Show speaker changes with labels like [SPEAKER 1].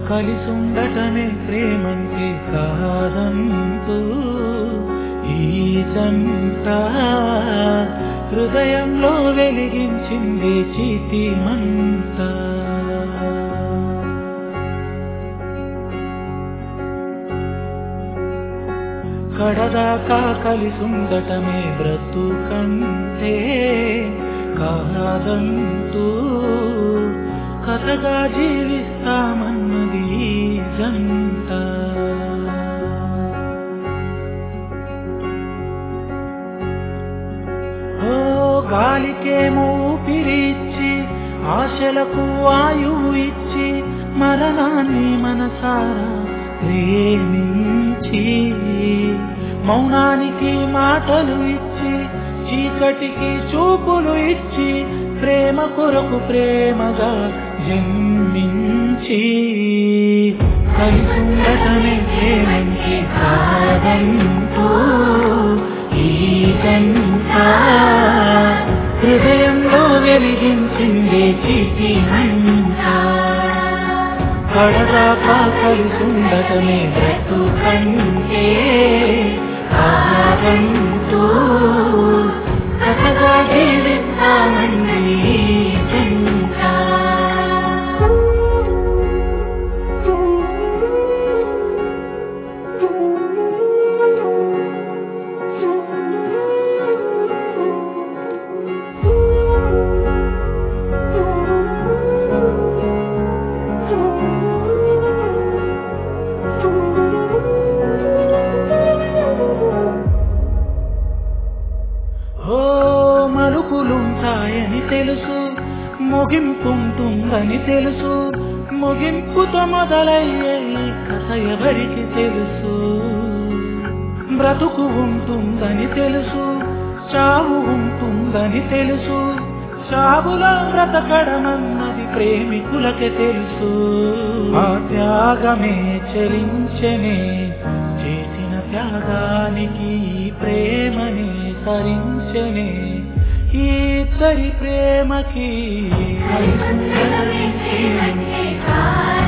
[SPEAKER 1] కలిసుండటమే ప్రేమంటే కాదంటూ ఈ జంట హృదయంలో వెలిగించింది చీతి మంట కడదాకా కలిసుండటమే బ్రతుకంటే కాదంటూ కథగా జీవిస్తామన్నది ఈ జంట ఓ గాలికేమో ఊపిరిచ్చి ఆశలకు వాయువు ఇచ్చి మరణాన్ని మనసారా ప్రేమించి మౌనానికి మాటలు ఇచ్చి చీకటికి చూపులు ఇచ్చి ప్రేమ కొరకు ప్రేమగా జన్మించి కలిసుండటమే ప్రేమంకి కాదంటూ ఈ జంట హృదయంలో వెలిగించింది చీటి మంట కడదాకా కలిసుండటమే బ్రతుకంటే కాదంటూ కథగా జీవిస్తామండి ఈ జంట ఓ మలుపులుంటాయని తెలుసు ముగింపుంటుందని తెలుసు ముగింపుతో మొదలయ్యే ఈ కథ ఎవరికి తెలుసు బ్రతుకు ఉంటుందని తెలుసు చావు ఉంటుందని తెలుసు చావులో బ్రతకడమన్నది ప్రేమికులకే తెలుసు ఆ త్యాగమే చరించనే చేసిన త్యాగానికి ఈ ప్రేమని తరించనే ఈ ఇద్దరి ప్రేమకి
[SPEAKER 2] కలిసుండటమే ప్రేమంటే కాదంటూ